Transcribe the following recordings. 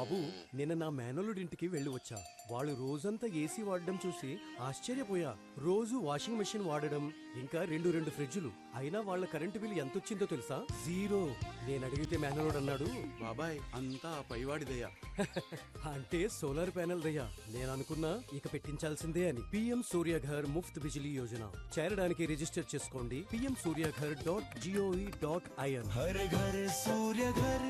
బాబు నిన్న నా మేనలుడింటికి వెళ్ళి వచ్చా వాళ్ళు రోజంతా ఏసీ వాడడం చూసి ఆశ్చర్యపోయా రోజు వాషింగ్ మెషిన్ వాడడం ఇంకా రెండు రెండు ఫ్రిడ్జులు అయినా వాళ్ళ కరెంటు బిల్ ఎంత వచ్చిందో తెలుసా జీరో నేను అడిగితే మేనలుడు అన్నాడు బాబాయ్ అంతా ఆ పైవాడిదయ్యా అంటే సోలార్ ప్యానెల్ దయ్యా నేను అనుకున్నా ఇక పెట్టించాల్సిందే అని పిఎం సూర్యఘర్ ముఫ్త్ బిజిలీ యోజన చేరడానికి రిజిస్టర్ చేసుకోండి PM Suryaghar dot GOV dot IN हर घर सूर्य घर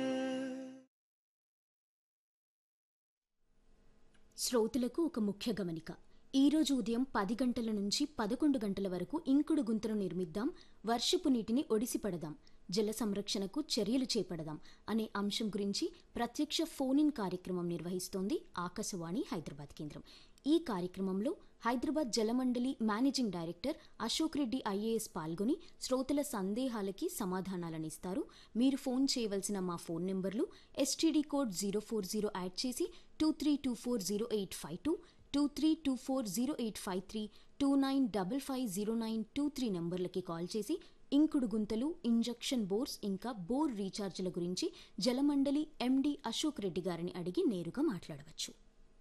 శ్రోతలకు ఒక ముఖ్య గమనిక ఈ రోజు ఉదయం పది గంటల నుంచి పదకొండు గంటల వరకు ఇంకుడు గుంతను నిర్మిద్దాం వర్షపు నీటిని ఒడిసిపడదాం జల సంరక్షణకు చర్యలు చేపడదాం అనే అంశం గురించి ప్రత్యక్ష ఫోన్ ఇన్ కార్యక్రమం నిర్వహిస్తోంది ఆకాశవాణి హైదరాబాద్ కేంద్రం ఈ కార్యక్రమంలో Hyderabad Jalamandali managing director Ashok Reddy IAS పాల్గొని శ్రోతల సందేహాలకి సమాధానాలనిస్తారు మీరు ఫోన్ చేయవలసిన మా ఫోన్ నెంబర్లు STD code zero four zero add చేసి two three two four zero eight five two two three two four zero eight five three two nine double five zero nine two three నెంబర్లకి call చేసి ఇంకుడు గుంతలు injection bores ఇంకా bore రీఛార్జ్ల గురించి జలమండలి ఎండి అశోక్ రెడ్డి గారిని అడిగి నేరుగా మాట్లాడవచ్చు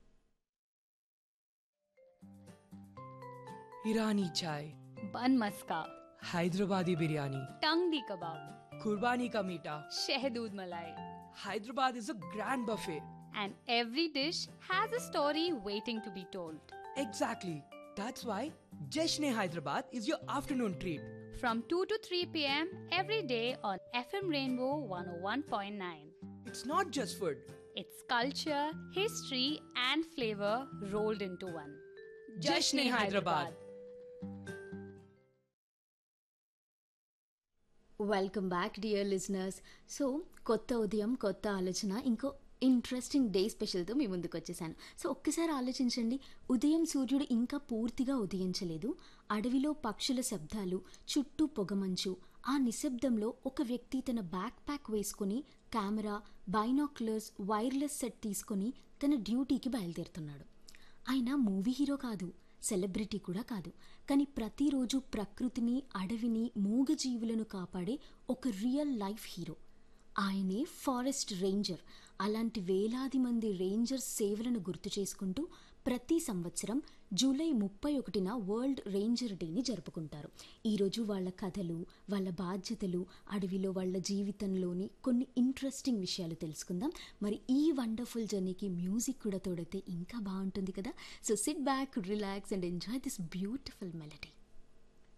ईरानी चाय बन मस्का हैदराबादी बिरयानी टंग दी कबाब कुर्बानी का मीठा शहदूद मलाई Hyderabad is a grand buffet. and every dish has a story waiting to be told. Exactly. That's why Jeshne Hyderabad is your afternoon treat. From 2 to 3 pm every day on FM Rainbow 101.9. It's not just food. It's culture, history, and flavor rolled into one. Jashne Hyderabad. Welcome back dear listeners so కొత్త ఉదయం కొత్త ఆలోచన ఇంకో interesting day స్పెషల్తో మీ ముందుకు వచ్చేసాను so ఒక్కసారి ఆలోచించండి ఉదయం సూర్యుడు ఇంకా పూర్తిగా ఉదయించలేదు అడవిలో పక్షుల శబ్దాలు చుట్టూ పొగమంచు ఆ నిశ్శబ్దంలో ఒక వ్యక్తి తన బ్యాక్ ప్యాక్ వేసుకొని కెమెరా బైనాక్యులర్స్ వైర్లెస్ సెట్ తీసుకొని తన డ్యూటీకి బయలుదేరుతున్నాడు ఆయన మూవీ హీరో కాదు సెలబ్రిటీ కూడా కాదు కానీ ప్రతిరోజు ప్రకృతిని అడవిని మూగజీవులను కాపాడే ఒక రియల్ లైఫ్ హీరో ఆయనే ఫారెస్ట్ రేంజర్ అలాంటి వేలాది మంది రేంజర్స్ సేవలను గుర్తు చేసుకుంటూ ప్రతి సంవత్సరం జూలై ముప్పై ఒకటిన వరల్డ్ రేంజర్ డేని జరుపుకుంటారు ఈరోజు వాళ్ళ కథలు వాళ్ళ బాధ్యతలు అడవిలో వాళ్ళ జీవితంలోని కొన్ని ఇంట్రెస్టింగ్ విషయాలు తెలుసుకుందాం మరి ఈ వండర్ఫుల్ జర్నీకి మ్యూజిక్ కూడా తోడైతే ఇంకా బాగుంటుంది కదా so sit back relax and enjoy this beautiful melody